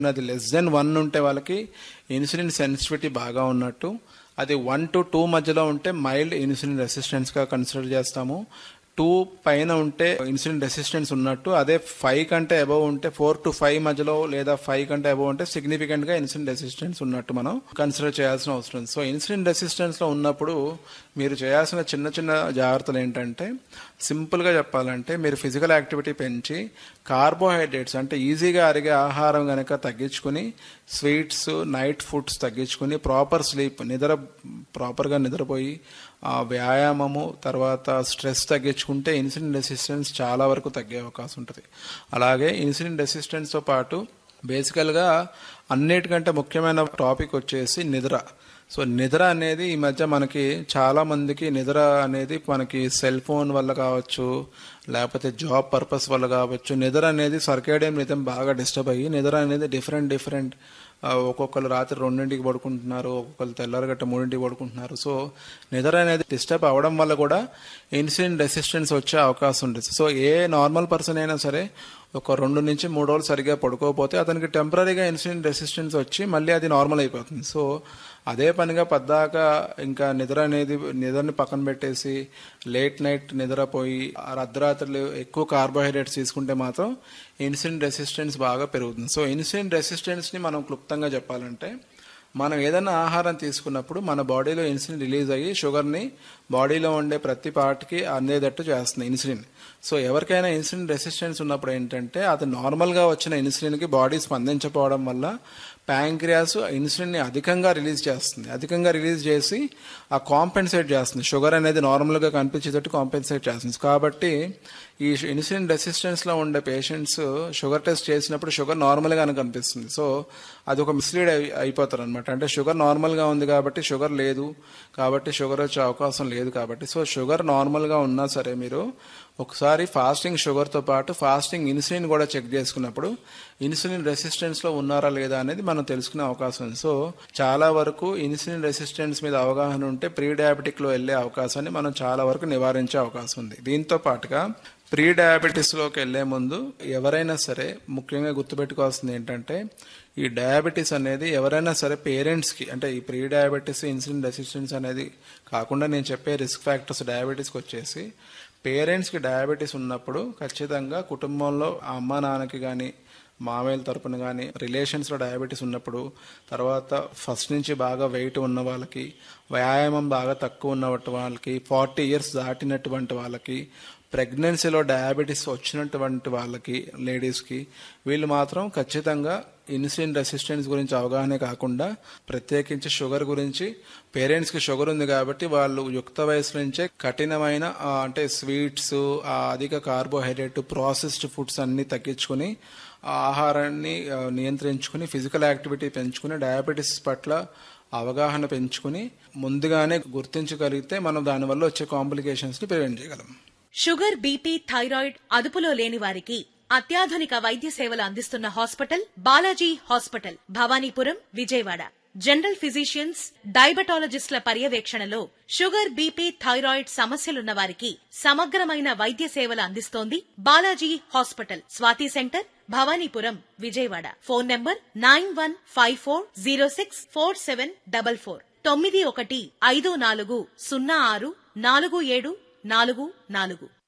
అది less than one ఉంటే వాళ్ళకి ఇన్సులిన్ సెన్సిటివిటీ బాగా ఉన్నట్టు అది వన్ టు టూ మధ్యలో ఉంటే మైల్డ్ ఇన్సులిన్ రెసిస్టెన్స్గా కన్సిడర్ చేస్తాము టూ పైన ఉంటే ఇన్సులిన్ రెసిస్టెన్స్ ఉన్నట్టు అదే ఫైవ్ కంటే అబవ్ ఉంటే ఫోర్ టు ఫైవ్ మధ్యలో లేదా ఫైవ్ కంటే అబవ్ ఉంటే సిగ్నిఫికెంట్ గా ఇన్సులిన్ రెసిస్టెన్స్ ఉన్నట్టు మనం కన్సిడర్ చేయాల్సిన అవసరం ఉంది సో ఇన్సులిన్ రెసిస్టెన్స్ లో ఉన్నప్పుడు మీరు చేయాల్సిన చిన్న చిన్న జాగ్రత్తలు ఏంటంటే సింపుల్ గా చెప్పాలంటే మీరు ఫిజికల్ యాక్టివిటీ పెంచి కార్బోహైడ్రేట్స్ అంటే ఈజీగా అరిగే ఆహారం కనుక తగ్గించుకుని స్వీట్స్ నైట్ ఫుడ్స్ తగ్గించుకుని ప్రాపర్ స్లీప్ నిద్ర ప్రాపర్గా నిద్రపోయి ఆ వ్యాయామము తర్వాత స్ట్రెస్ తగ్గించుకుంటే ఇన్సులిన్ రెసిస్టెన్స్ చాలా వరకు తగ్గే అవకాశం ఉంటుంది అలాగే ఇన్సులిన్ రెసిస్టెన్స్తో పాటు బేసికల్గా అన్నిటికంటే ముఖ్యమైన టాపిక్ వచ్చేసి నిద్ర సో నిద్ర అనేది ఈ మధ్య మనకి చాలా మందికి నిద్ర అనేది మనకి సెల్ ఫోన్ వల్ల కావచ్చు లేకపోతే జాబ్ పర్పస్ వల్ల కావచ్చు నిద్ర అనేది సర్కేడియం రిథం బాగా డిస్టర్బ్ అయ్యి నిద్ర అనేది డిఫరెంట్ డిఫరెంట్ ఒక్కొక్కరు రాత్రి రెండింటికి పడుకుంటున్నారు ఒక్కొక్కరు తెల్లారగట్ట మూడింటికి పడుకుంటున్నారు సో నిద్ర అనేది డిస్టర్బ్ అవ్వడం వల్ల కూడా ఇన్సులిన్ రెసిస్టెన్స్ వచ్చే అవకాశం ఉంటుంది సో ఏ నార్మల్ పర్సన్ అయినా సరే ఒక రెండు నుంచి మూడు రోజులు సరిగా పడుకోకపోతే అతనికి టెంపరీగా ఇన్సులిన్ రెసిస్టెన్స్ వచ్చి మళ్ళీ అది నార్మల్ అయిపోతుంది సో అదే పనిగా పద్దాక ఇంకా నిద్ర అనేది నిద్రని పక్కన పెట్టేసి లేట్ నైట్ నిద్రపోయి అర్ధరాత్రులు ఎక్కువ కార్బోహైడ్రేట్స్ తీసుకుంటే మాత్రం ఇన్సులిన్ రెసిస్టెన్స్ బాగా పెరుగుతుంది సో ఇన్సులిన్ రెసిస్టెన్స్ని మనం క్లుప్తంగా చెప్పాలంటే మనం ఏదైనా ఆహారం తీసుకున్నప్పుడు మన బాడీలో ఇన్సులిన్ రిలీజ్ అయ్యి షుగర్ని బాడీలో ఉండే ప్రతి పార్ట్కి అందేటట్టు చేస్తుంది ఇన్సులిన్ సో ఎవరికైనా ఇన్సులిన్ రెసిస్టెన్స్ ఉన్నప్పుడు ఏంటంటే అది నార్మల్గా వచ్చిన ఇన్సులిన్కి బాడీ స్పందించకపోవడం వల్ల ప్యాంక్రియాస్ ఇన్సులిన్ని అధికంగా రిలీజ్ చేస్తుంది అధికంగా రిలీజ్ చేసి ఆ కాంపెన్సేట్ చేస్తుంది షుగర్ అనేది నార్మల్గా కనిపించేటట్టు కాంపెన్సేట్ చేస్తుంది కాబట్టి ఈ ఇన్సులిన్ రెసిస్టెన్స్లో ఉండే పేషెంట్స్ షుగర్ టెస్ట్ చేసినప్పుడు షుగర్ నార్మల్గానే కనిపిస్తుంది సో అది ఒక మిస్లీడ్ అయిపోతారు అనమాట అంటే షుగర్ నార్మల్గా ఉంది కాబట్టి షుగర్ లేదు కాబట్టి షుగర్ వచ్చే అవకాశం లేదు కాబట్టి సో షుగర్ నార్మల్గా ఉన్నా సరే మీరు ఒకసారి ఫాస్టింగ్ షుగర్తో పాటు ఫాస్టింగ్ ఇన్సులిన్ కూడా చెక్ చేసుకున్నప్పుడు ఇన్సులిన్ రెసిస్టెన్స్లో ఉన్నారా లేదా అనేది మనం తెలుసుకునే అవకాశం ఉంది సో చాలా వరకు ఇన్సులిన్ రెసిస్టెన్స్ మీద అవగాహన ఉంటే ప్రీ డయాబెటిక్లో వెళ్ళే అవకాశాన్ని మనం చాలా వరకు నివారించే అవకాశం ఉంది దీంతో పాటుగా ప్రీ డయాబెటీస్లోకి వెళ్లే ముందు ఎవరైనా సరే ముఖ్యంగా గుర్తుపెట్టుకోవాల్సింది ఏంటంటే ఈ డయాబెటీస్ అనేది ఎవరైనా సరే పేరెంట్స్కి అంటే ఈ ప్రీ డయాబెటీస్ ఇన్సులిన్ రెసిస్టెన్స్ అనేది కాకుండా నేను చెప్పే రిస్క్ ఫ్యాక్టర్స్ డయాబెటీస్కి వచ్చేసి పేరెంట్స్కి డయాబెటీస్ ఉన్నప్పుడు ఖచ్చితంగా కుటుంబంలో ఆ అమ్మ నాన్నకి కానీ మామయ్యల తరపున కానీ రిలేషన్స్లో డయాబెటీస్ ఉన్నప్పుడు తర్వాత ఫస్ట్ నుంచి బాగా వెయిట్ ఉన్న వాళ్ళకి వ్యాయామం బాగా తక్కువ ఉన్న వాళ్ళకి ఫార్టీ ఇయర్స్ దాటినటువంటి వాళ్ళకి ప్రెగ్నెన్సీలో డయాబెటీస్ వచ్చినటువంటి వాళ్ళకి లేడీస్కి వీళ్ళు మాత్రం ఖచ్చితంగా ఇన్సులిన్ రెసిస్టెన్స్ గురించి అవగాహన కాకుండా ప్రత్యేకించి షుగర్ గురించి పేరెంట్స్కి షుగర్ ఉంది కాబట్టి వాళ్ళు యుక్త వయసు నుంచే కఠినమైన అంటే స్వీట్స్ అధిక కార్బోహైడ్రేట్ ప్రాసెస్డ్ ఫుడ్స్ అన్ని తగ్గించుకుని ఆహారాన్ని నియంత్రించుకుని ఫిజికల్ యాక్టివిటీ పెంచుకుని డయాబెటీస్ పట్ల అవగాహన పెంచుకుని ముందుగానే గుర్తించగలిగితే మనం దానివల్ల వచ్చే కాంప్లికేషన్స్ ని ప్రివెంట్ చేయగలం షుగర్ బీపీ థైరాయిడ్ అదుపులో లేని వారికి అత్యాధునిక వైద్య సేవలు అందిస్తున్న hospital Balaji hospital Bhavanipuram Vijayawada general physicians డయాబెటాలజిస్టుల పర్యవేక్షణలో షుగర్ బీపీ థైరాయిడ్ సమస్యలున్న వారికి సమగ్రమైన వైద్య సేవలు అందిస్తోంది Balaji hospital Swathi centre Bhavanipuram Vijayawada phone number nine one five four zero six four seven double four తొమ్మిది ఒకటి ఐదు నాలుగు సున్నా ఆరు నాలుగు ఏడు నాలుగు నాలుగు